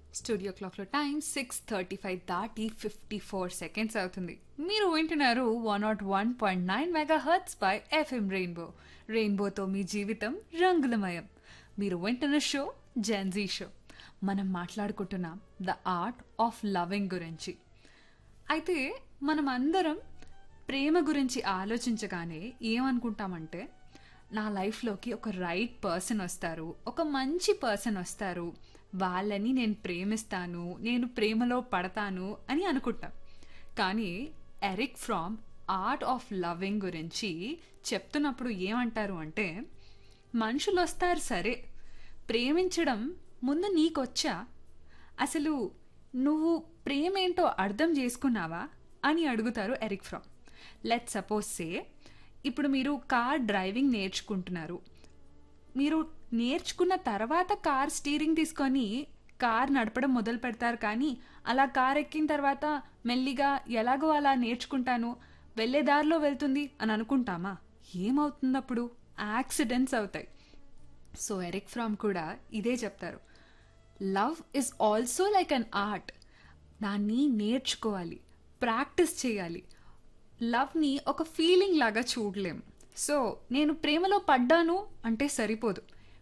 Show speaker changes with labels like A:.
A: studio క్లాక్లో time six thirty five దాటి fifty four seconds అవుతుంది మీరు వింటున్నారు one nought one point nine megahertz by FM rainbow రెయిన్బోతో మీ జీవితం రంగులమయం మీరు వింటున్న షో జెన్జీ షో మనం మాట్లాడుకుంటున్నాం ద ఆర్ట్ ఆఫ్ లవింగ్ గురించి అయితే మనం అందరం ప్రేమ గురించి ఆలోచించగానే ఏమనుకుంటామంటే నా లైఫ్లోకి ఒక రైట్ పర్సన్ వస్తారు ఒక మంచి పర్సన్ వస్తారు వాళ్ళని నేను ప్రేమిస్తాను నేను ప్రేమలో పడతాను అని అనుకుంటాం కానీ Eric Fromm art of loving గురించి చెప్తున్నప్పుడు ఏమంటారు అంటే మనుషులు వస్తారు సరే ప్రేమించడం ముందు నీకొచ్చా అసలు నువ్వు ప్రేమేంటో అర్థం చేసుకున్నావా అని అడుగుతారు Eric Fromm let suppose say ఇప్పుడు మీరు కార్ డ్రైవింగ్ నేర్చుకుంటున్నారు మీరు నేర్చుకున్న తర్వాత కార్ స్టీరింగ్ తీసుకొని కార్ నడపడం మొదలు పెడతారు కానీ అలా కార్ ఎక్కిన తర్వాత మెల్లిగా ఎలాగో అలా నేర్చుకుంటాను వెళ్ళే దారిలో వెళ్తుంది అని అనుకుంటామా ఏమవుతుంది అప్పుడు యాక్సిడెంట్స్ అవుతాయి సో ఎరిక్ ఫ్రామ్ కూడా ఇదే చెప్తారు love is also like an art దాన్ని నేర్చుకోవాలి ప్రాక్టీస్ చేయాలి లవ్ని ఒక ఫీలింగ్ లాగా చూడలేం సో నేను ప్రేమలో పడ్డాను అంటే సరిపోదు